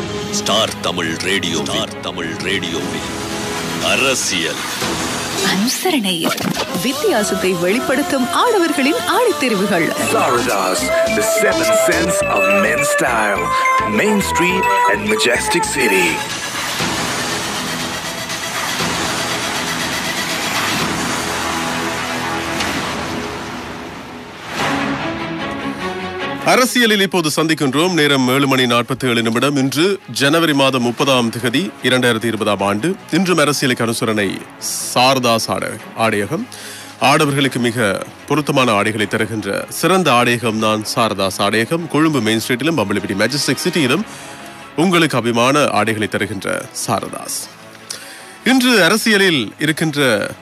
Star Tamil radio star Tamil ரேடியோவில் அரசியல் அனுசரணை வித்தியாசத்தை வெளிப்படுத்தும் ஆடவர்களின் ஆடித்தெரிவுகள் Florida's the seventh sense of men's style. Main Street and Majestic City. அரசியலில் இப்போது சந்திக்கின்றோம் நேரம் ஏழு மணி நாற்பத்தி ஏழு நிமிடம் இன்று ஜனவரி மாதம் முப்பதாம் திகதி இரண்டாயிரத்தி இருபதாம் ஆண்டு இன்றும் அரசியலுக்கு அனுசரணை சாரதாஸ் ஆட ஆடையகம் ஆடவர்களுக்கு மிக பொருத்தமான ஆடைகளை தருகின்ற சிறந்த ஆடையகம் தான் சாரதாஸ் ஆடையகம் கொழும்பு மெயின் ஸ்ட்ரீட்டிலும் பம்பளிப்பிடி மேஜிஸ்டிக் சிட்டியிலும் உங்களுக்கு அபிமான ஆடைகளை தருகின்ற சாரதாஸ் இன்று அரசியலில் இருக்கின்ற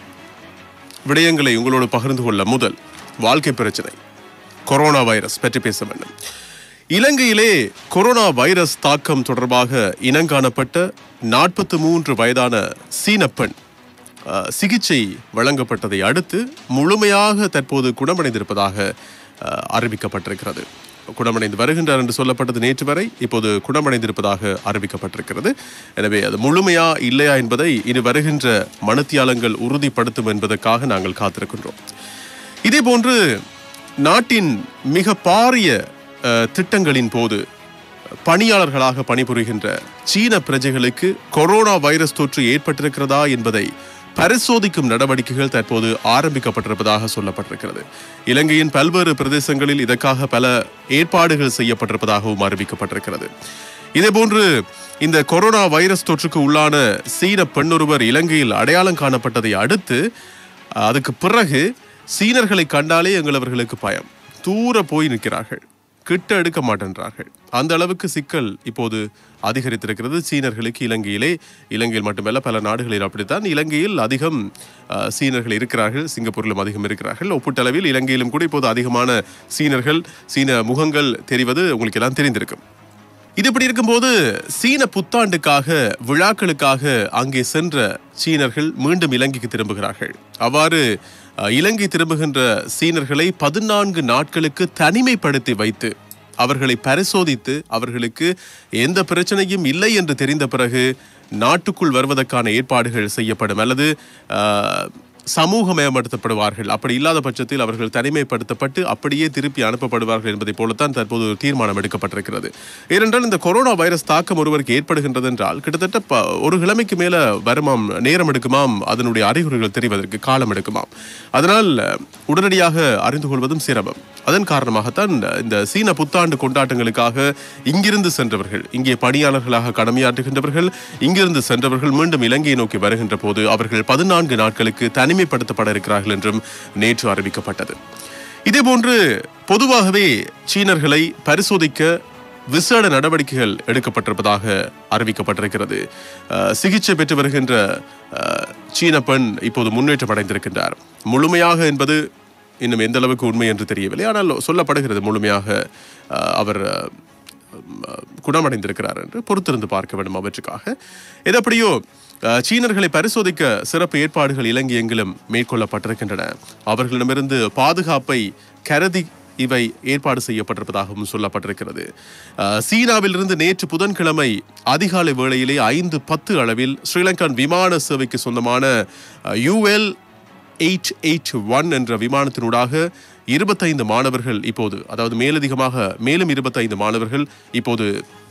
விடயங்களை உங்களோடு பகிர்ந்து கொள்ள முதல் வாழ்க்கை பிரச்சனை கொரோனா வைரஸ் பற்றி பேச வேண்டும் இலங்கையிலே கொரோனா வைரஸ் தாக்கம் தொடர்பாக இனங்காணப்பட்ட நாற்பத்தி மூன்று வயதான சீன பெண் அஹ், சிகிச்சை வழங்கப்பட்டதை அடுத்து முழுமையாக தற்போது குணமடைந்திருப்பதாக அஹ், அறிவிக்கப்பட்டிருக்கிறது குணமடைந்து வருகின்றார் என்று சொல்லப்பட்டது நேற்று வரை இப்போது குணமடைந்திருப்பதாக அறிவிக்கப்பட்டிருக்கிறது எனவே அது முழுமையா இல்லையா என்பதை இனி வருகின்ற மனுத்தியாளங்கள் உறுதிப்படுத்தும் என்பதற்காக நாங்கள் காத்திருக்கின்றோம் இதே போன்று நாட்டின் மிக பாரிய அஹ், திட்டங்களின் போது பணியாளர்களாக பணிபுரிகின்ற சீன பிரஜைகளுக்கு கொரோனா வைரஸ் தொற்று ஏற்பட்டிருக்கிறதா என்பதை பரிசோதிக்கும் நடவடிக்கைகள் தற்போது ஆரம்பிக்கப்பட்டிருப்பதாக சொல்லப்பட்டிருக்கிறது இலங்கையின் பல்வேறு பிரதேசங்களில் இதற்காக பல ஏற்பாடுகள் செய்யப்பட்டிருப்பதாகவும் அறிவிக்கப்பட்டிருக்கிறது இதேபோன்று இந்த கொரோனா வைரஸ் தொற்றுக்கு உள்ளான சீன பெண்ணொருவர் இலங்கையில் அடையாளம் காணப்பட்டதை அடுத்து அதுக்கு பிறகு சீனர்களை கண்டாலே எங்களவர்களுக்கு பயம் தூர போய் நிற்கிறார்கள் கிட்ட எடுக்க மாட்டேன்றார்கள் அந்த அளவுக்கு சிக்கல் இப்போது அதிகரித்திருக்கிறது சீனர்களுக்கு இலங்கையிலே இலங்கையில் மட்டுமல்ல பல நாடுகளில் அப்படித்தான் இலங்கையில் அதிகம் அஹ், சீனர்கள் இருக்கிறார்கள் சிங்கப்பூரிலும் அதிகம் இருக்கிறார்கள் ஒப்பீட்டளவில் இலங்கையிலும் கூட இப்போது அதிகமான சீனர்கள் சீன முகங்கள் தெரிவது உங்களுக்கு எல்லாம் தெரிந்திருக்கும் இது இப்படி இருக்கும்போது சீன புத்தாண்டுக்காக விழாக்களுக்காக அங்கே சென்ற சீனர்கள் மீண்டும் இலங்கைக்கு திரும்புகிறார்கள் அவ்வாறு அஹ், இலங்கை திரும்புகின்ற சீனர்களை பதினான்கு நாட்களுக்கு தனிமைப்படுத்தி வைத்து அவர்களை பரிசோதித்து அவர்களுக்கு எந்த பிரச்சனையும் இல்லை என்று தெரிந்த பிறகு நாட்டுக்குள் வருவதற்கான ஏற்பாடுகள் செய்யப்படும் அல்லது அஹ், சமூகமயப்படுத்தப்படுவார்கள் அப்படி இல்லாத பட்சத்தில் அவர்கள் தனிமைப்படுத்தப்பட்டு அப்படியே திருப்பி அனுப்பப்படுவார்கள் என்பதை போலத்தான் தற்போது ஒரு தீர்மானம் எடுக்கப்பட்டிருக்கிறது ஏனென்றால் இந்த கொரோனா வைரஸ் தாக்கம் ஒருவருக்கு ஏற்படுகின்றது என்றால் கிட்டத்தட்ட ப- ஒரு கிழமைக்கு மேல வருமாம் நேரம் எடுக்குமாம் அதனுடைய அறிகுறிகள் தெரிவதற்கு காலம் எடுக்குமாம் அதனால் உடனடியாக அறிந்து கொள்வதும் சிரமம் அதன் காரணமாகத்தான் இந்த சீன புத்தாண்டு கொண்டாட்டங்களுக்காக இங்கிருந்து சென்றவர்கள் இங்கே பணியாளர்களாக கடமையாற்றுகின்றவர்கள் இங்கிருந்து சென்றவர்கள் மீண்டும் இலங்கையை நோக்கி வருகின்ற போது அவர்கள் பதினான்கு நாட்களுக்கு தனிமைப்படுத்தப்பட இருக்கிறார்கள் என்றும் நேற்று அறிவிக்கப்பட்டது இதேபோன்று பொதுவாகவே சீனர்களை பரிசோதிக்க விசேட நடவடிக்கைகள் எடுக்கப்பட்டிருப்பதாக அறிவிக்கப்பட்டிருக்கிறது அஹ், சிகிச்சை பெற்று வருகின்ற அஹ், சீன பெண் இப்போது முன்னேற்றம் அடைந்திருக்கின்றார் முழுமையாக என்பது இன்னும் எந்த அளவுக்கு உண்மை என்று தெரியவில்லை ஆனால் சொல்லப்படுகிறது முழுமையாக அஹ், அவர் அஹ், அஹ், குணமடைந்திருக்கிறார் என்று பொறுத்திருந்து பார்க்க வேண்டும் அவற்றுக்காக எதப்படியோ அஹ், சீனர்களை பரிசோதிக்க சிறப்பு ஏற்பாடுகள் இலங்கை எங்கிலும் மேற்கொள்ளப்பட்டிருக்கின்றன அவர்களிடமிருந்து பாதுகாப்பை கருதி இவை ஏற்பாடு செய்யப்பட்டிருப்பதாகவும் சொல்லப்பட்டிருக்கிறது அஹ், சீனாவிலிருந்து நேற்று புதன்கிழமை அதிகாலை வேளையிலே ஐந்து பத்து அளவில் ஸ்ரீலங்கன் விமான சேவைக்கு சொந்தமான யூஎல் எயிட் எயிட் ஒன் என்ற விமானத்தினூடாக இருபத்தைந்து மாணவர்கள் இப்போது அதாவது மேலதிகமாக மேலும் இருபத்தைந்து மாணவர்கள் இப்போது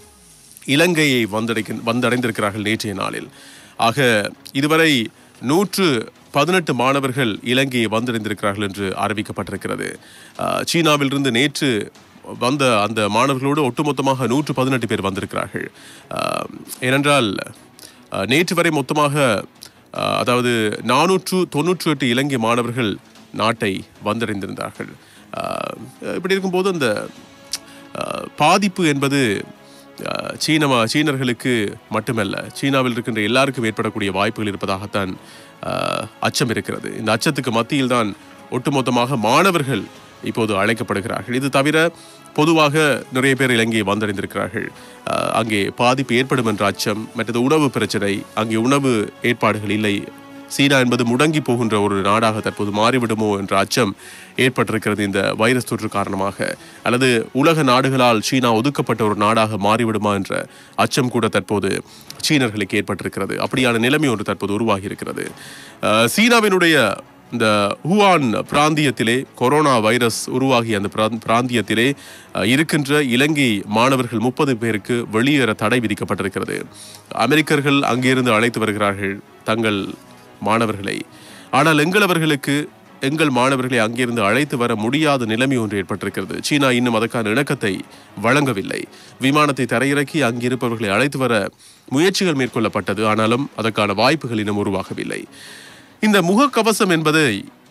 இலங்கையை வந்தடைக்க வந்தடைந்திருக்கிறார்கள் நேற்றைய நாளில் ஆக இதுவரை நூற்று பதினெட்டு மாணவர்கள் இலங்கையை வந்தடைந்திருக்கிறார்கள் என்று அறிவிக்கப்பட்டிருக்கிறது அஹ், சீனாவிலிருந்து நேற்று வந்த அந்த மாணவர்களோடு ஒட்டுமொத்தமாக நூற்று பதினெட்டு பேர் வந்திருக்கிறார்கள் அஹ், ஏனென்றால் அஹ், நேற்று வரை மொத்தமாக அஹ், அதாவது நானூற்று தொன்னூற்று எட்டு இலங்கை மாணவர்கள் நாட்டை வந்தடைந்திருந்தார்கள் அஹ், இப்படி இருக்கும்போது அந்த அஹ், பாதிப்பு என்பது அஹ், சீனமா சீனர்களுக்கு மட்டுமல்ல சீனாவில் இருக்கின்ற எல்லாருக்கும் ஏற்படக்கூடிய வாய்ப்புகள் இருப்பதாகத்தான் அஹ், அச்சம் இருக்கிறது இந்த அச்சத்துக்கு மத்தியில் தான் ஒட்டுமொத்தமாக மாணவர்கள் இப்போது அழைக்கப்படுகிறார்கள் இது தவிர பொதுவாக நிறைய பேர் இலங்கையை வந்தடைந்திருக்கிறார்கள் அஹ், அங்கே பாதிப்பு ஏற்படும் என்ற அச்சம் மற்றது உணவு பிரச்சனை அங்கே உணவு ஏற்பாடுகள் இல்லை சீனா என்பது முடங்கி போகின்ற ஒரு நாடாக தற்போது மாறிவிடுமோ என்ற அச்சம் ஏற்பட்டிருக்கிறது இந்த வைரஸ் தொற்று காரணமாக அல்லது உலக நாடுகளால் சீனா ஒதுக்கப்பட்ட ஒரு நாடாக மாறிவிடுமா என்ற அச்சம் கூட தற்போது சீனர்களுக்கு ஏற்பட்டிருக்கிறது அப்படியான நிலைமை ஒன்று தற்போது உருவாகி இருக்கிறது அஹ், சீனாவினுடைய இந்த ஹுவான் பிராந்தியத்திலே கொரோனா வைரஸ் உருவாகிய அந்த பிராந்- பிராந்தியத்திலே அஹ், இருக்கின்ற இலங்கை மாணவர்கள் முப்பது பேருக்கு வெளியேற தடை விதிக்கப்பட்டிருக்கிறது அமெரிக்கர்கள் அங்கிருந்து அழைத்து வருகிறார்கள் தங்கள் மாணவர்களை ஆனால் எங்களவர்களுக்கு எங்கள் மாணவர்களை அங்கிருந்து அழைத்து வர முடியாத நிலைமை ஒன்று ஏற்பட்டிருக்கிறது சீனா இன்னும் அதற்கான இணக்கத்தை வழங்கவில்லை விமானத்தை தரையிறக்கி அங்கிருப்பவர்களை அழைத்து வர முயற்சிகள் மேற்கொள்ளப்பட்டது ஆனாலும் அதற்கான வாய்ப்புகள் இன்னும் உருவாகவில்லை இந்த முகக்கவசம் என்பதை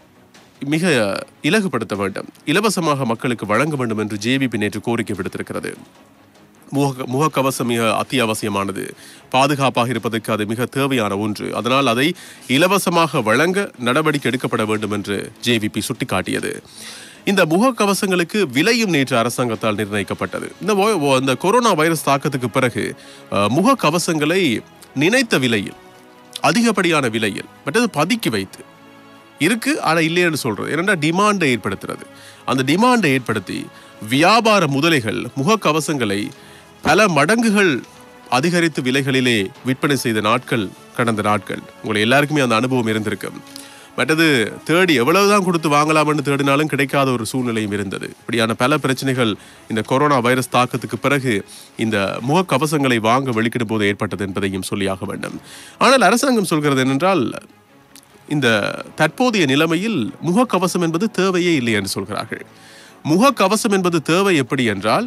மிக இலகுபடுத்த வேண்டும் இலவசமாக மக்களுக்கு வழங்க வேண்டும் என்று ஜேவிபி நேற்று கோரிக்கை விடுத்திருக்கிறது முக முகக்கவசம் மிக அத்தியாவசியமானது பாதுகாப்பாக இருப்பதற்கு அது மிக தேவையான ஒன்று அதனால் அதை இலவசமாக வழங்க நடவடிக்கை எடுக்கப்பட வேண்டும் என்று ஜேவிபி சுட்டிக்காட்டியது இந்த முகக்கவசங்களுக்கு விலையும் நேற்று அரசாங்கத்தால் நிர்ணயிக்கப்பட்டது இந்த வோ- வோ- இந்த கொரோனா வைரஸ் தாக்கத்துக்கு பிறகு அஹ், முகக்கவசங்களை நினைத்த விலையில் அதிகப்படியான விலையில் மற்றது பதுக்கி வைத்து இருக்கு ஆனா இல்லைன்னு சொல்றது ஏன்னா டிமாண்டை ஏற்படுத்துறது அந்த டிமாண்டை ஏற்படுத்தி வியாபார முதலைகள் முகக்கவசங்களை பல மடங்குகள் அதிகரித்து விலைகளிலே விற்பனை செய்த நாட்கள் கடந்த நாட்கள் உங்களை எல்லாருக்குமே அந்த அனுபவம் இருந்திருக்கும் மற்றது தேடி எவ்வளவுதான் கொடுத்து வாங்கலாம்னு தேடினாலும் கிடைக்காத ஒரு சூழ்நிலையும் இருந்தது இப்படியான பல பிரச்சனைகள் இந்த கொரோனா வைரஸ் தாக்கத்துக்கு பிறகு இந்த முகக்கவசங்களை வாங்க வெளிக்கிடும் போது ஏற்பட்டது என்பதையும் சொல்லியாக வேண்டும் ஆனால் அரசாங்கம் சொல்கிறது என்னென்றால் இந்த தற்போதைய நிலைமையில் முகக்கவசம் என்பது தேவையே இல்லை என்று சொல்கிறார்கள் முகக்கவசம் என்பது தேவை எப்படி என்றால்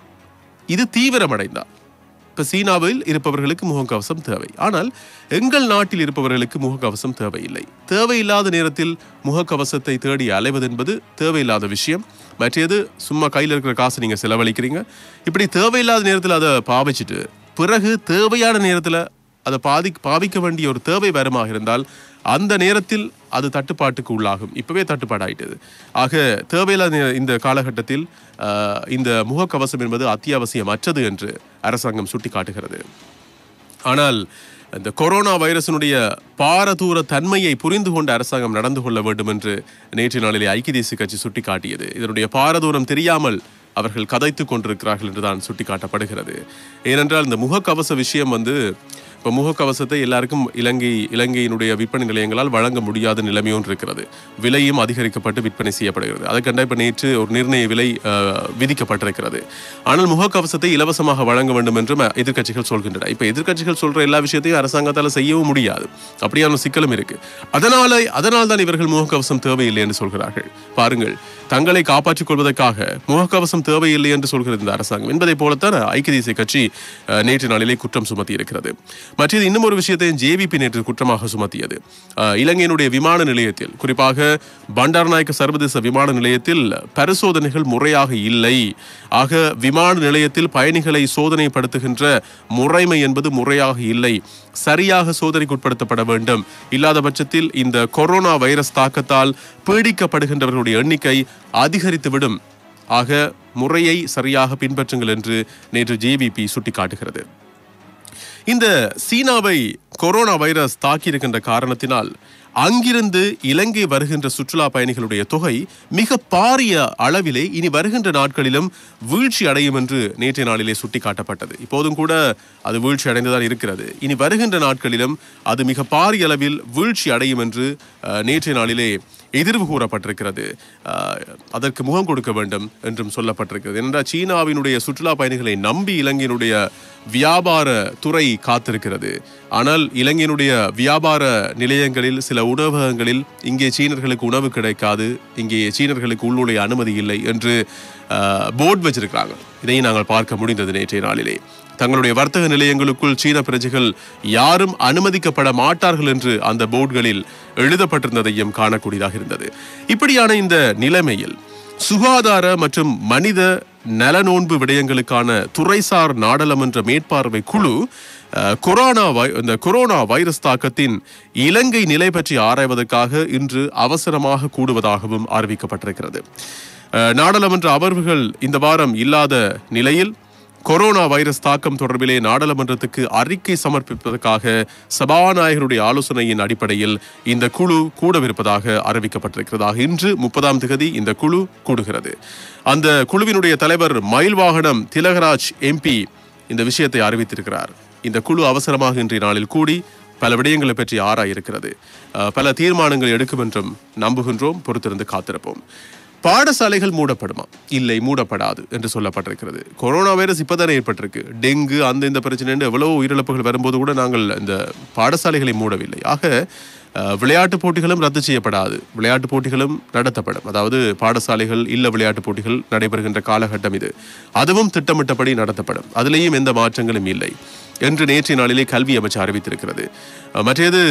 இது தீவிரமடைந்தால் இப்ப சீனாவில் இருப்பவர்களுக்கு முகக்கவசம் தேவை ஆனால் எங்கள் நாட்டில் இருப்பவர்களுக்கு முகக்கவசம் தேவையில்லை தேவையில்லாத நேரத்தில் முகக்கவசத்தை தேடி அலைவது என்பது தேவையில்லாத விஷயம் மற்றது சும்மா கையில் இருக்கிற காசு நீங்க செலவழிக்கிறீங்க இப்படி தேவையில்லாத நேரத்தில் அதை பாவிச்சிட்டு பிறகு தேவையான நேரத்தில் அதை பாதி பாவிக்க வேண்டிய ஒரு தேவை வருமாக இருந்தால் அந்த நேரத்தில் அது தட்டுப்பாட்டுக்கு உள்ளாகும் இப்பவே தட்டுப்பாடாயிட்டது ஆக தேவையில்லாத நே- இந்த காலகட்டத்தில் ஆஹ், இந்த முகக்கவசம் என்பது அத்தியாவசியமற்றது என்று அரசாங்கம் சுட்டிக்காட்டுகிறது ஆனால் இந்த கொரோனா வைரஸினுடைய பாரதூர தன்மையை புரிந்து கொண்ட அரசாங்கம் நடந்து கொள்ள வேண்டும் என்று நேற்று நாளிலே ஐக்கிய தேசிய கட்சி சுட்டிக்காட்டியது இதனுடைய பாரதூரம் தெரியாமல் அவர்கள் கதைத்துக் கொண்டிருக்கிறார்கள் என்றுதான் சுட்டிக்காட்டப்படுகிறது ஏனென்றால் இந்த முகக்கவச விஷயம் வந்து இப்போ முகக்கவசத்தை எல்லாருக்கும் இலங்கை இலங்கையினுடைய விற்பனை நிலையங்களால் வழங்க முடியாத நிலைமையும் இருக்கிறது விலையும் அதிகரிக்கப்பட்டு விற்பனை செய்யப்படுகிறது அதற்கண்ட இப்போ நேற்று ஒரு நிர்ணய விலை அஹ், விதிக்கப்பட்டிருக்கிறது ஆனால் முகக்கவசத்தை இலவசமாக வழங்க வேண்டும் என்றும் எதிர்க்கட்சிகள் சொல்கின்றன இப்போ எதிர்க்கட்சிகள் சொல்ற எல்லா விஷயத்தையும் அரசாங்கத்தால் செய்யவும் முடியாது அப்படியான ஒரு சிக்கலும் இருக்கு அதனால அதனால் தான் இவர்கள் முகக்கவசம் தேவையில்லை என்று சொல்கிறார்கள் பாருங்கள் தங்களை காப்பாற்றிக் கொள்வதற்காக முகக்கவசம் தேவையில்லை என்று சொல்கிறது இந்த அரசாங்கம் என்பதை போலத்தான் ஐக்கிய தேசிய கட்சி அஹ், நேற்று நாளிலே குற்றம் சுமத்தி இருக்கிறது மற்றது இன்னும் ஒரு விஷயத்தையும் ஜேவிபி நேற்று குற்றமாக சுமத்தியது அஹ், இலங்கையினுடைய விமான நிலையத்தில் குறிப்பாக பண்டாரநாயக்க சர்வதேச விமான நிலையத்தில் பரிசோதனைகள் முறையாக இல்லை ஆக விமான நிலையத்தில் பயணிகளை சோதனைப்படுத்துகின்ற முறைமை என்பது முறையாக இல்லை சரியாக சோதனைக்கு உட்படுத்தப்பட வேண்டும் இல்லாத பட்சத்தில் இந்த கொரோனா வைரஸ் தாக்கத்தால் பீடிக்கப்படுகின்றவர்களுடைய எண்ணிக்கை அதிகரித்துவிடும் ஆக முறையை சரியாக பின்பற்றுங்கள் என்று நேற்று ஜேவிபி சுட்டிக்காட்டுகிறது இந்த சீனாவை கொரோனா வைரஸ் தாக்கியிருக்கின்ற காரணத்தினால் அங்கிருந்து இலங்கை வருகின்ற சுற்றுலா பயணிகளுடைய தொகை மிக பாரிய அளவிலே இனி வருகின்ற நாட்களிலும் வீழ்ச்சி அடையும் என்று நேற்றைய நாளிலே சுட்டிக்காட்டப்பட்டது இப்போதும் கூட அது வீழ்ச்சி அடைந்துதான் இருக்கிறது இனி வருகின்ற நாட்களிலும் அது மிக பாரிய அளவில் வீழ்ச்சி அடையும் என்று அஹ், நேற்றைய நாளிலே எதிர்வு கூறப்பட்டிருக்கிறது அஹ், அதற்கு முகம் கொடுக்க வேண்டும் என்றும் சொல்லப்பட்டிருக்கிறது ஏனென்றால் சீனாவினுடைய சுற்றுலா பயணிகளை நம்பி இலங்கையினுடைய வியாபார துறை காத்திருக்கிறது ஆனால் இலங்கையினுடைய வியாபார நிலையங்களில் சில உணவகங்களில் இங்கே சீனர்களுக்கு உணவு கிடைக்காது இங்கே சீனர்களுக்கு உள்ளுடைய அனுமதி இல்லை என்று போர்டு வச்சிருக்கிறாங்க இதையும் நாங்கள் பார்க்க முடிந்தது நேற்றைய நாளிலே தங்களுடைய வர்த்தக நிலையங்களுக்குள் சீன பிரஜைகள் யாரும் அனுமதிக்கப்பட மாட்டார்கள் என்று அந்த போர்டுகளில் எழுதப்பட்டிருந்ததையும் காணக்கூடியதாக இருந்தது இப்படியான இந்த நிலைமையில் சுகாதார மற்றும் மனித நலனோன்பு விடயங்களுக்கான துறைசார் நாடாளுமன்ற மேற்பார்வை குழு அஹ், கொரோனா வை- இந்த கொரோனா வைரஸ் தாக்கத்தின் இலங்கை நிலை பற்றி ஆராய்வதற்காக இன்று அவசரமாக கூடுவதாகவும் அறிவிக்கப்பட்டிருக்கிறது அஹ், நாடாளுமன்ற அமர்வுகள் இந்த வாரம் இல்லாத நிலையில் கொரோனா வைரஸ் தாக்கம் தொடர்பிலே நாடாளுமன்றத்துக்கு அறிக்கை சமர்ப்பிப்பதற்காக சபாநாயகருடைய ஆலோசனையின் அடிப்படையில் இந்த குழு கூடவிருப்பதாக அறிவிக்கப்பட்டிருக்கிறதாக இன்று முப்பதாம் தேதி இந்த குழு கூடுகிறது அந்த குழுவினுடைய தலைவர் மயில்வாகனம் திலகராஜ் எம்பி இந்த விஷயத்தை அறிவித்திருக்கிறார் இந்த குழு அவசரமாக இன்றைய நாளில் கூடி பல விடயங்களை பற்றி ஆராயிருக்கிறது அஹ், பல தீர்மானங்கள் எடுக்கும் என்றும் நம்புகின்றோம் பொறுத்திருந்து காத்திருப்போம் பாடசாலைகள் மூடப்படுமா இல்லை மூடப்படாது என்று சொல்லப்பட்டிருக்கிறது கொரோனா வைரஸ் இப்பதானே ஏற்பட்டிருக்கு டெங்கு அந்த இந்த பிரச்சனை எவ்வளவு உயிரிழப்புகள் வரும்போது கூட நாங்கள் இந்த பாடசாலைகளை மூடவில்லை ஆக அஹ், விளையாட்டுப் போட்டிகளும் ரத்து செய்யப்படாது விளையாட்டுப் போட்டிகளும் நடத்தப்படும் அதாவது பாடசாலைகள் இல்ல விளையாட்டுப் போட்டிகள் நடைபெறுகின்ற காலகட்டம் இது அதுவும் திட்டமிட்டபடி நடத்தப்படும் அதிலேயும் எந்த மாற்றங்களும் இல்லை என்று நேற்றைய நாளிலே கல்வி அமைச்சு அறிவித்திருக்கிறது அஹ், மற்றது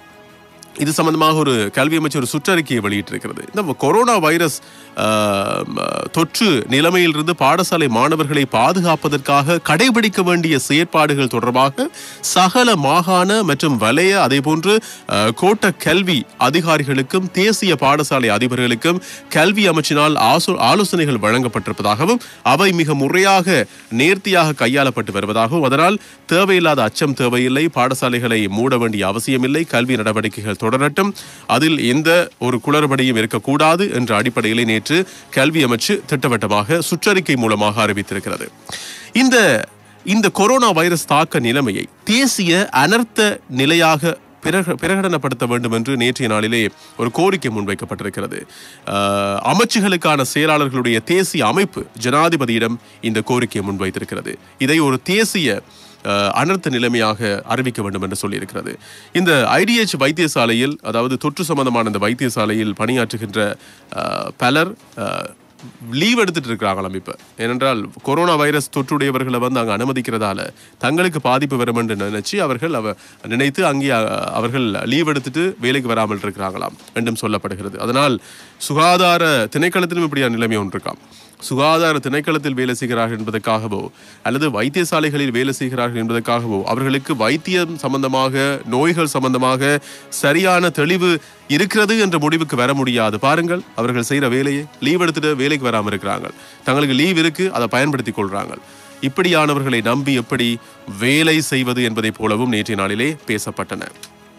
இது சம்பந்தமாக ஒரு கல்வி அமைச்சர் ஒரு சுற்றறிக்கையை வெளியிட்டிருக்கிறது இந்த கொரோனா வைரஸ் ஆஹ், தொற்று நிலைமையிலிருந்து பாடசாலை மாணவர்களை பாதுகாப்பதற்காக கடைபிடிக்க வேண்டிய செயற்பாடுகள் தொடர்பாக சகல மாகாண மற்றும் வலய அதேபோன்று ஆஹ், கோட்ட கல்வி அதிகாரிகளுக்கும் தேசிய பாடசாலை அதிபர்களுக்கும் கல்வி அமைச்சினால் ஆசோ- ஆலோசனைகள் வழங்கப்பட்டிருப்பதாகவும் அவை மிக முறையாக நேர்த்தியாக கையாளப்பட்டு வருவதாகவும் அதனால் தேவையில்லாத அச்சம் தேவையில்லை பாடசாலைகளை மூட வேண்டிய அவசியமில்லை கல்வி நடவடிக்கைகள் தொடரட்டும் அதில் எந்த ஒரு குளறுபடியும் இருக்கக்கூடாது என்ற அடிப்படையிலே நேற்று கல்வி அமைச்சு திட்டவட்டமாக சுற்றறிக்கை மூலமாக அறிவித்திருக்கிறது இந்த இந்த கொரோனா வைரஸ் தாக்க நிலைமையை தேசிய அனர்த்த நிலையாக பிரக- பிரகடனப்படுத்த வேண்டும் என்று நேற்றைய நாளிலே ஒரு கோரிக்கை முன்வைக்கப்பட்டிருக்கிறது ஆஹ், அமைச்சுகளுக்கான செயலாளர்களுடைய தேசிய அமைப்பு ஜனாதிபதியிடம் இந்த கோரிக்கையை முன்வைத்திருக்கிறது இதை ஒரு தேசிய அஹ், அனர்த்த நிலைமையாக அறிவிக்க வேண்டும் என்று சொல்லியிருக்கிறது இந்த ஐடிஎச் வைத்தியசாலையில் அதாவது தொற்று சம்பந்தமான இந்த வைத்தியசாலையில் பணியாற்றுகின்ற அஹ், பலர் அஹ், லீவ் எடுத்துட்டு இருக்கிறாங்களாம் இப்ப ஏனென்றால் கொரோனா வைரஸ் தொற்றுடையவர்களை வந்து அங்க அனுமதிக்கிறதால தங்களுக்கு பாதிப்பு வரும் என்று நினைச்சு அவர்கள் அவ நினைத்து அங்கே அஹ், அவர்கள் லீவ் எடுத்துட்டு வேலைக்கு வராமல் இருக்கிறாங்களாம் என்றும் சொல்லப்படுகிறது அதனால் சுகாதார திணைக்களத்திலும் இப்படியான நிலைமை ஒன்று இருக்காம் சுகாதார திணைக்களத்தில் வேலை செய்கிறார்கள் என்பதற்காகவோ அல்லது வைத்தியசாலைகளில் வேலை செய்கிறார்கள் என்பதற்காகவோ அவர்களுக்கு வைத்தியம் சம்பந்தமாக நோய்கள் சம்பந்தமாக சரியான தெளிவு இருக்கிறது என்ற முடிவுக்கு வர முடியாது பாருங்கள் அவர்கள் செய்யற வேலையை லீவ் எடுத்துட்டு வேலைக்கு வராமல் இருக்கிறாங்க தங்களுக்கு லீவ் இருக்கு அதை பயன்படுத்தி கொள்றாங்க இப்படியானவர்களை நம்பி எப்படி வேலை செய்வது என்பதைப் போலவும் நேற்றைய நாளிலே பேசப்பட்டன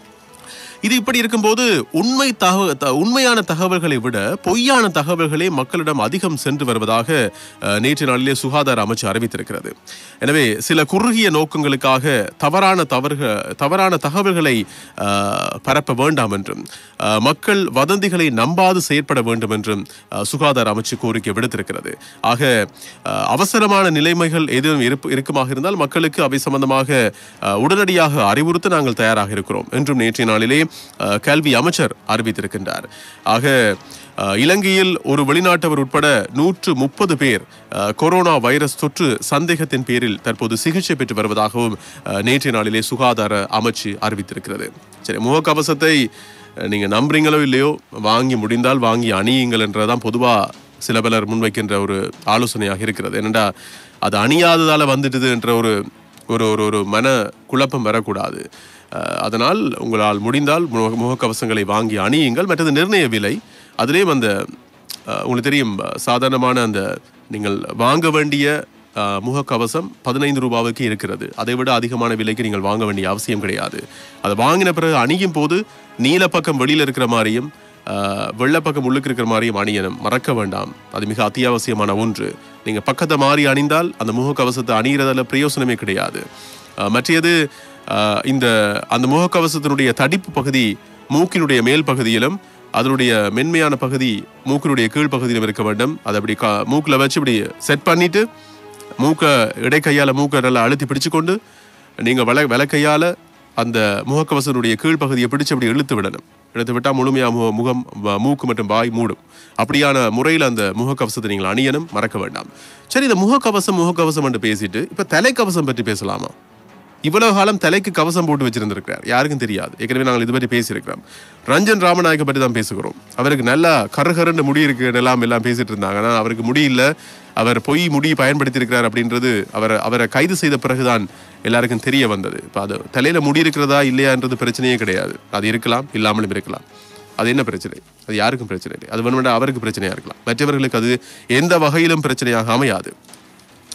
இது இப்படி இருக்கும்போது உண்மை தகவ த- உண்மையான தகவல்களை விட பொய்யான தகவல்களே மக்களிடம் அதிகம் சென்று வருவதாக அஹ், நேற்று நாளிலே சுகாதார அமைச்சு அறிவித்திருக்கிறது எனவே சில குறுகிய நோக்கங்களுக்காக தவறான தவறுக தவறான தகவல்களை அஹ், பரப்ப வேண்டாம் என்றும் அஹ், மக்கள் வதந்திகளை நம்பாது செயற்பட வேண்டும் என்றும் அஹ், சுகாதார அமைச்சு கோரிக்கை விடுத்திருக்கிறது ஆக அஹ், அவசரமான நிலைமைகள் எதுவும் இருப்பு இருக்குமாக இருந்தால் மக்களுக்கு அவை சம்பந்தமாக அஹ், உடனடியாக அறிவுறுத்த நாங்கள் தயாராக இருக்கிறோம் என்றும் நேற்றைய நாளிலே அஹ், கல்வி அமைச்சர் அறிவித்திருக்கின்றார் ஆக அஹ், இலங்கையில் ஒரு வெளிநாட்டவர் உட்பட நூற்று முப்பது பேர் அஹ், கொரோனா வைரஸ் தொற்று சந்தேகத்தின் பேரில் தற்போது சிகிச்சை பெற்று வருவதாகவும் அஹ், நேற்றைய நாளிலே சுகாதார அமைச்சு அறிவித்திருக்கிறது சரி முகக்கவசத்தை அஹ், நீங்க நம்புறீங்களோ இல்லையோ வாங்கி முடிந்தால் வாங்கி அணியுங்கள் என்றதான் பொதுவா சில பலர் முன்வைக்கின்ற ஒரு ஆலோசனையாக இருக்கிறது என்னடா அது அணியாததால வந்துடுது என்ற ஒரு ஒரு ஒரு ஒரு மன குழப்பம் வரக்கூடாது அஹ், அதனால் உங்களால் முடிந்தால் முக முகக்கவசங்களை வாங்கி அணியுங்கள் மற்றது நிர்ணய விலை அதிலேயும் அந்த அஹ், உங்களுக்கு தெரியும் அஹ், சாதாரணமான அந்த நீங்கள் வாங்க வேண்டிய அஹ், முகக்கவசம் பதினைந்து ரூபாவுக்கு இருக்கிறது அதை விட அதிகமான விலைக்கு நீங்கள் வாங்க வேண்டிய அவசியம் கிடையாது அதை வாங்கின பிறகு அணியும் போது நீல பக்கம் வெளியில் இருக்கிற மாதிரியும் அஹ், வெள்ளை பக்கம் உள்ளுக்கு இருக்கிற மாதிரியும் அணியணும் மறக்க வேண்டாம் அது மிக அத்தியாவசியமான ஒன்று நீங்க பக்கத்தை மாறி அணிந்தால் அந்த முகக்கவசத்தை அணிகிறதுல பிரயோசனமே கிடையாது அஹ், மற்றது அஹ், இந்த அந்த முகக்கவசத்தினுடைய தடிப்பு பகுதி மூக்கினுடைய மேல் பகுதியிலும் அதனுடைய மென்மையான பகுதி மூக்கினுடைய கீழ் பகுதியிலும் இருக்க வேண்டும் அதை அப்படி கா- மூக்குல வச்சு இப்படி செட் பண்ணிட்டு மூக்கை இடைக்கையால மூக்கை நல்லா அழுத்தி பிடிச்சு கொண்டு நீங்க வல வலக்கையால அந்த முகக்கவசனுடைய கீழ் பகுதியை பிடிச்சு அப்படி இழுத்து விடணும் இழுத்து விட்டா முழுமையா மு- முகம் வ- மூக்கு மற்றும் வாய் மூடும் அப்படியான முறையில் அந்த முகக்கவசத்தை நீங்கள் அணியணும் மறக்க வேண்டாம் சரி இந்த முகக்கவசம் முகக்கவசம் என்று பேசிட்டு இப்ப தலைக்கவசம் பற்றி பேசலாமா இவ்வளவு காலம் தலைக்கு கவசம் போட்டு வச்சிருந்திருக்கிறார் யாருக்கும் தெரியாது ஏற்கனவே நாங்கள் இது பற்றி பேசியிருக்கிறோம் ரஞ்சன் ராமநாயக்க பற்றி தான் பேசுகிறோம் அவருக்கு நல்லா கருகருன்னு முடி இருக்கு எல்லாம் எல்லாம் பேசிட்டு இருந்தாங்க ஆனால் அவருக்கு முடி இல்ல அவர் பொய் முடி பயன்படுத்தி இருக்கிறார் அப்படின்றது அவர் அவரை கைது செய்த பிறகுதான் எல்லாருக்கும் தெரிய வந்தது இப்போ அது தலையில முடி இருக்கிறதா இல்லையான்றது பிரச்சனையே கிடையாது அது இருக்கலாம் இல்லாமலும் இருக்கலாம் அது என்ன பிரச்சனை அது யாருக்கும் பிரச்சனை இல்லை அது வேணுமெண்டா அவருக்கு பிரச்சனையா இருக்கலாம் மற்றவர்களுக்கு அது எந்த வகையிலும் பிரச்சனையாக அமையாது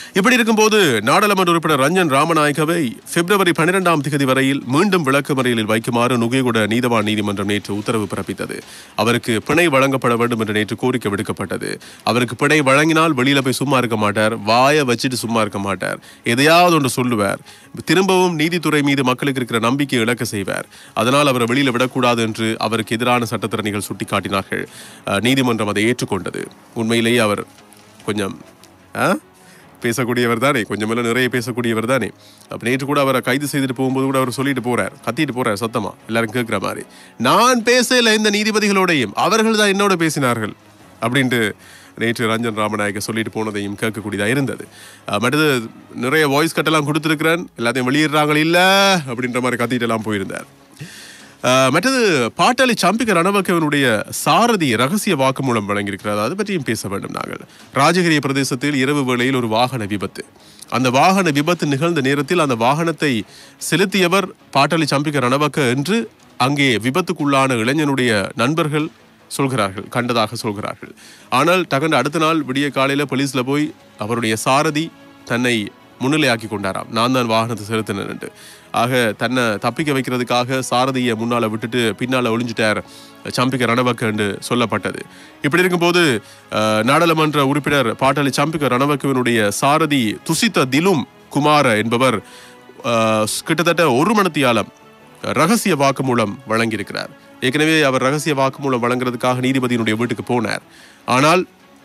இப்படி இருக்கும்போது நாடாளுமன்ற உறுப்பினர் ரஞ்சன் ராமநாயகவை பிப்ரவரி பன்னிரெண்டாம் தேதி வரையில் மீண்டும் விளக்கமறியலில் வைக்குமாறு நுகைகுட நீதவான் நீதிமன்றம் நேற்று உத்தரவு பிறப்பித்தது அவருக்கு பிணை வழங்கப்பட வேண்டும் என்று நேற்று கோரிக்கை விடுக்கப்பட்டது அவருக்கு பிணை வழங்கினால் வெளியில போய் சும்மா இருக்க மாட்டார் வாயை வச்சுட்டு சும்மா இருக்க மாட்டார் எதையாவது ஒன்று சொல்லுவார் திரும்பவும் நீதித்துறை மீது மக்களுக்கு இருக்கிற நம்பிக்கையை இழக்க செய்வார் அதனால் அவரை வெளியில விடக்கூடாது என்று அவருக்கு எதிரான சட்டத்திறனிகள் சுட்டிக்காட்டினார்கள் அஹ், நீதிமன்றம் அதை ஏற்றுக்கொண்டது உண்மையிலேயே அவர் கொஞ்சம் ஆ? பேசக்கூடியவர் தானே கொஞ்சமெல்லாம் நிறைய பேசக்கூடியவர் தானே அப்ப நேற்று கூட அவரை கைது செய்துட்டு போகும்போது கூட அவர் சொல்லிட்டு போறார் கத்திட்டு போறார் சத்தமா எல்லாரும் கேட்கிற மாதிரி நான் பேசல இந்த நீதிபதிகளோடையும் அவர்கள் தான் என்னோட பேசினார்கள் அப்படின்ட்டு நேற்று ரஞ்சன் ராமநாயக்க சொல்லிட்டு போனதையும் கேட்கக்கூடியதா இருந்தது அஹ் மற்றது நிறைய வாய்ஸ் கட்டெல்லாம் கொடுத்துருக்கிறேன் எல்லாத்தையும் வெளியிடுறாங்க இல்ல அப்படின்ற மாதிரி கத்திட்டு எல்லாம் போயிருந்தார் அஹ் மற்றது பாட்டாளி சம்பிக்க ரணவக்கவனுடைய சாரதி ரகசிய வாக்குமூலம் வழங்கியிருக்கிறார் அதை பற்றியும் பேச வேண்டும் நாங்கள் ராஜகிரிய பிரதேசத்தில் இரவு வேளையில் ஒரு வாகன விபத்து அந்த வாகன விபத்து நிகழ்ந்த நேரத்தில் அந்த வாகனத்தை செலுத்தியவர் பாட்டாளி சம்பிக்க ரணவக்க என்று அங்கே விபத்துக்குள்ளான இளைஞனுடைய நண்பர்கள் சொல்கிறார்கள் கண்டதாக சொல்கிறார்கள் ஆனால் தகண்ட அடுத்த நாள் விடிய காலையில போலீஸ்ல போய் அவருடைய சாரதி தன்னை முன்னிலையாக்கி கொண்டாராம் நான் தான் வாகனத்தை செலுத்தினேன் என்று ஆக தன்னை தப்பிக்க வைக்கிறதுக்காக சாரதியை முன்னால விட்டுட்டு பின்னால ஒளிஞ்சிட்டார் சம்பிக்க ரணவக்க என்று சொல்லப்பட்டது இப்படி இருக்கும்போது அஹ், நாடாளுமன்ற உறுப்பினர் பாட்டாளி சம்பிக்க ரணவக்கவினுடைய சாரதி துசித்த திலும் குமார என்பவர் அஹ், கிட்டத்தட்ட ஒரு மணத்தியாலம் ரகசிய வாக்குமூலம் வழங்கியிருக்கிறார் ஏற்கனவே அவர் ரகசிய வாக்குமூலம் வழங்குறதுக்காக நீதிபதியினுடைய வீட்டுக்கு போனார் ஆனால்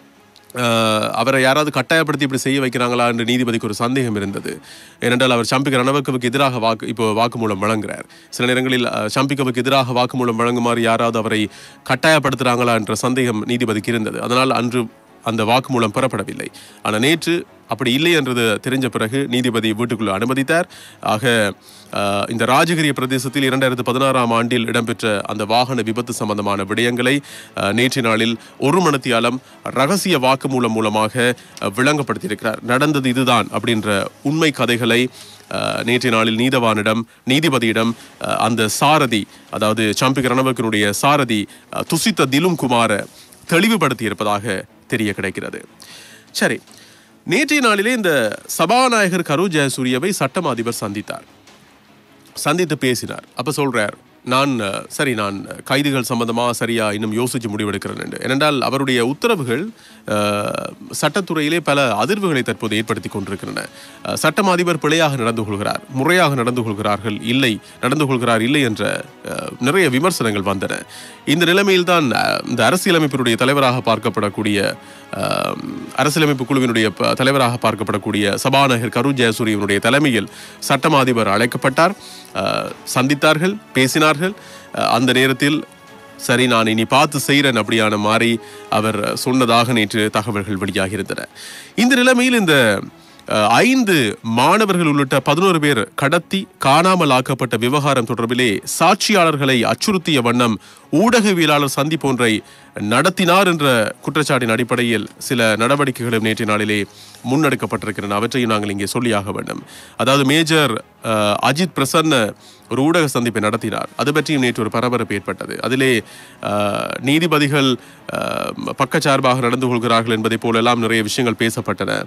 அஹ், அவரை யாராவது கட்டாயப்படுத்தி இப்படி செய்ய வைக்கிறாங்களா என்று நீதிபதிக்கு ஒரு சந்தேகம் இருந்தது ஏனென்றால் அவர் சம்பிக்க ரணவக்கவுக்கு எதிராக வாக்கு இப்போ வாக்குமூலம் வழங்குறார் சில நேரங்களில் அஹ், சம்பிக்கவுக்கு எதிராக வாக்குமூலம் வழங்குமாறு யாராவது அவரை கட்டாயப்படுத்துறாங்களா என்ற சந்தேகம் நீதிபதிக்கு இருந்தது அதனால் அன்று அந்த வாக்குமூலம் பெறப்படவில்லை ஆனால் நேற்று அப்படி இல்லை என்றது தெரிஞ்ச பிறகு நீதிபதி வீட்டுக்குள்ள அனுமதித்தார் ஆக அஹ், இந்த ராஜகிரிய பிரதேசத்தில் இரண்டாயிரத்து பதினாறாம் ஆண்டில் இடம்பெற்ற அந்த வாகன விபத்து சம்பந்தமான விடயங்களை அஹ், நேற்றைய நாளில் ஒரு மணத்தியாலம் ரகசிய வாக்குமூலம் மூலமாக அஹ், விளங்கப்படுத்தியிருக்கிறார் நடந்தது இதுதான் அப்படின்ற உண்மை கதைகளை அஹ், நேற்றைய நாளில் நீதவானிடம் நீதிபதியிடம் அஹ், அந்த சாரதி அதாவது சம்பிக் ரணவக்கனுடைய சாரதி அஹ், துசித்த திலும் குமார தெளிவுபடுத்தி இருப்பதாக தெரிய கிடைக்கிறது சரி நேற்றைய நாளிலே இந்த சபாநாயகர் கரு ஜெயசூரியவை சட்டம் அதிபர் சந்தித்தார் சந்தித்து பேசினார் அப்ப சொல்றார் நான் அஹ், சரி நான் கைதுகள் சம்பந்தமா சரியா இன்னும் யோசிச்சு முடிவெடுக்கிறேன் என்று ஏனென்றால் அவருடைய உத்தரவுகள் அஹ், சட்டத்துறையிலே பல அதிர்வுகளை தற்போது ஏற்படுத்தி கொண்டிருக்கின்றன அஹ், சட்டம் அதிபர் பிழையாக நடந்து கொள்கிறார் முறையாக நடந்து கொள்கிறார்கள் இல்லை நடந்து கொள்கிறார் இல்லை என்ற அஹ், நிறைய விமர்சனங்கள் வந்தன இந்த நிலைமையில்தான் அஹ், இந்த அரசியலமைப்பினுடைய தலைவராக பார்க்கப்படக்கூடிய அஹ், அரசியலமைப்பு குழுவினுடைய ப- தலைவராக பார்க்கப்படக்கூடிய சபாநாயகர் கரு ஜெயசூரியனுடைய தலைமையில் சட்டம் அதிபர் அழைக்கப்பட்டார் அஹ், சந்தித்தார்கள் பேசினார்கள் அஹ், அந்த நேரத்தில் சரி நான் இனி பார்த்து செய்கிறேன் அப்படியான மாதிரி அவர் சொன்னதாக நேற்று தகவல்கள் வெளியாகி இருந்தன இந்த நிலைமையில் இந்த அஹ், ஐந்து மாணவர்கள் உள்ளிட்ட பதினோரு பேர் கடத்தி காணாமல் ஆக்கப்பட்ட விவகாரம் தொடர்பிலே சாட்சியாளர்களை அச்சுறுத்திய வண்ணம் ஊடகவியலாளர் சந்திப்பு ஒன்றை நடத்தினார் என்ற குற்றச்சாட்டின் அடிப்படையில் சில நடவடிக்கைகளும் நேற்றைய நாளிலே முன்னெடுக்கப்பட்டிருக்கின்றன அவற்றையும் நாங்கள் இங்கே சொல்லியாக வேண்டும் அதாவது மேஜர் அஹ், அஜித் பிரசன்ன ஒரு ஊடக சந்திப்பை நடத்தினார் அது பற்றியும் நேற்று ஒரு பரபரப்பு ஏற்பட்டது அதிலே அஹ், நீதிபதிகள் அஹ், பக்கச்சார்பாக நடந்து கொள்கிறார்கள் என்பதை போலெல்லாம் நிறைய விஷயங்கள் பேசப்பட்டன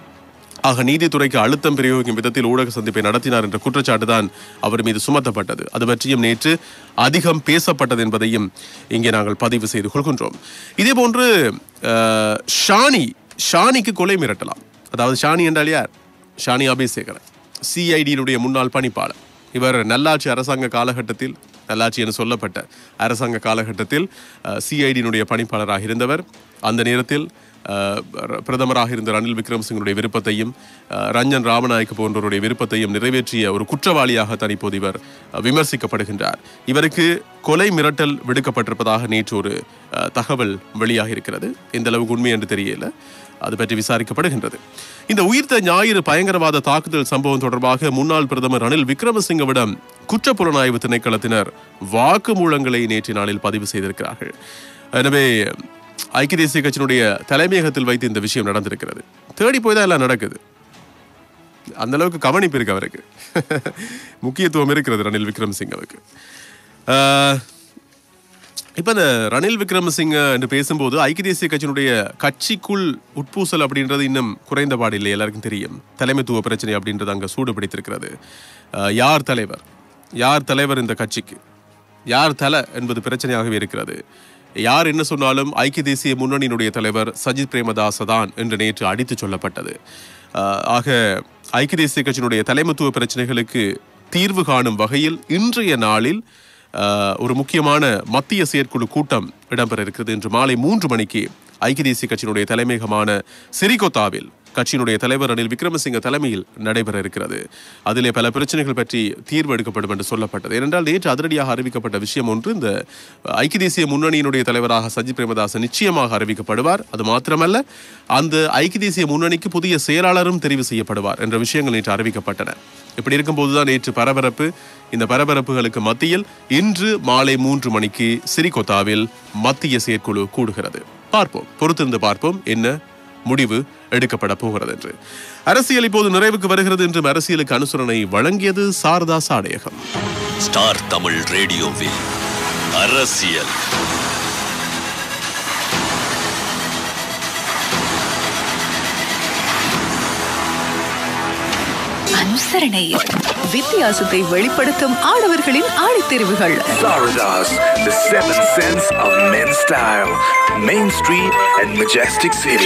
ஆக நீதித்துறைக்கு அழுத்தம் பிரயோகிக்கும் விதத்தில் ஊடக சந்திப்பை நடத்தினார் என்ற குற்றச்சாட்டு தான் அவர் மீது சுமத்தப்பட்டது அது பற்றியும் நேற்று அதிகம் பேசப்பட்டது என்பதையும் இங்கே நாங்கள் பதிவு செய்து கொள்கின்றோம் இதே போன்று அஹ், ஷானி ஷானிக்கு கொலை மிரட்டலாம் அதாவது ஷானி என்றால் யார் ஷானி அபிஷேகரன் சிஐடியினுடைய முன்னாள் பணிப்பாளர் இவர் நல்லாட்சி அரசாங்க காலகட்டத்தில் நல்லாட்சி என சொல்லப்பட்ட அரசாங்க காலகட்டத்தில் சிஐடியினுடைய பணிப்பாளராக இருந்தவர் அந்த நேரத்தில் அஹ், பிர- பிரதமராக இருந்த ரணில் விக்ரமசிங்கனுடைய விருப்பத்தையும் அஹ், ரஞ்சன் ராமநாயக்க போன்றவருடைய விருப்பத்தையும் நிறைவேற்றிய ஒரு குற்றவாளியாக தான் இப்போது இவர் அஹ், விமர்சிக்கப்படுகின்றார் இவருக்கு கொலை மிரட்டல் விடுக்கப்பட்டிருப்பதாக நேற்று ஒரு அஹ், தகவல் வெளியாக இருக்கிறது எந்த அளவுக்கு உண்மை என்று தெரியல அது பற்றி விசாரிக்கப்படுகின்றது இந்த உயிர்த்த ஞாயிறு பயங்கரவாத தாக்குதல் சம்பவம் தொடர்பாக முன்னாள் பிரதமர் ரணில் விக்ரமசிங்கவிடம் குற்றப்புலனாய்வு திணைக்களத்தினர் வாக்குமூலங்களை நேற்று நாளில் பதிவு செய்திருக்கிறார்கள் எனவே ஐக்கிய தேசிய கட்சியினுடைய தலைமையகத்தில் வைத்து இந்த விஷயம் நடந்திருக்கிறது தேடி போய் தான் எல்லாம் நடக்குது அந்த அளவுக்கு கவனிப்பு இருக்கு அவருக்கு முக்கியத்துவம் இருக்கிறது ரணில் விக்ரமசிங்கவுக்கு ஆஹ், இப்ப இந்த ரணில் விக்ரமசிங்க என்று பேசும்போது ஐக்கிய தேசிய கட்சியினுடைய கட்சிக்குள் உட்பூசல் அப்படின்றது இன்னும் குறைந்தபாடு இல்லை எல்லாருக்கும் தெரியும் தலைமைத்துவ பிரச்சனை அப்படின்றது அங்க சூடு பிடித்திருக்கிறது அஹ், யார் தலைவர் யார் தலைவர் இந்த கட்சிக்கு யார் தலை என்பது பிரச்சனையாகவே இருக்கிறது யார் என்ன சொன்னாலும் ஐக்கிய தேசிய முன்னணியினுடைய தலைவர் சஜித் பிரேமதாச தான் என்று நேற்று அடித்துச் சொல்லப்பட்டது அஹ், ஆக ஐக்கிய தேசிய கட்சியினுடைய தலைமைத்துவ பிரச்சனைகளுக்கு தீர்வு காணும் வகையில் இன்றைய நாளில் அஹ், ஒரு முக்கியமான மத்திய செயற்குழு கூட்டம் இடம்பெற இருக்கிறது இன்று மாலை மூன்று மணிக்கு ஐக்கிய தேசிய கட்சியினுடைய தலைமையகமான சிறிகொத்தாவில் கட்சியினுடைய தலைவர் ரணில் விக்ரமசிங்க தலைமையில் நடைபெற இருக்கிறது அதிலே பல பிரச்சனைகள் பற்றி தீர்வு எடுக்கப்படும் என்று சொல்லப்பட்டது ஏனென்றால் நேற்று அதிரடியாக அறிவிக்கப்பட்ட விஷயம் ஒன்று இந்த ஐக்கிய தேசிய முன்னணியினுடைய தலைவராக சஜித் பிரேமதாசன் நிச்சயமாக அறிவிக்கப்படுவார் அது மாத்திரமல்ல அந்த ஐக்கிய தேசிய முன்னணிக்கு புதிய செயலாளரும் தெரிவு செய்யப்படுவார் என்ற விஷயங்கள் நேற்று அறிவிக்கப்பட்டன இப்படி இருக்கும்போதுதான் நேற்று பரபரப்பு இந்த பரபரப்புகளுக்கு மத்தியில் இன்று மாலை மூன்று மணிக்கு சிறிகொத்தாவில் மத்திய செயற்குழு கூடுகிறது பார்ப்போம் பொறுத்திருந்து பார்ப்போம் என்ன முடிவு எடுக்கப்பட போகிறது என்று அரசியல் இப்போது நிறைவுக்கு வருகிறது என்றும் அரசியலுக்கு அனுசரணை வழங்கியது சாரதா சாடையகம் ஸ்டார் தமிழ் ரேடியோவில் அரசியல் அனுசரணை வித்தியாசத்தை வெளிப்படுத்தும் ஆடவர்களின் ஆடித்தெரிவுகள் Saradas, the seven sense of men's style. Main Street and Majestic City.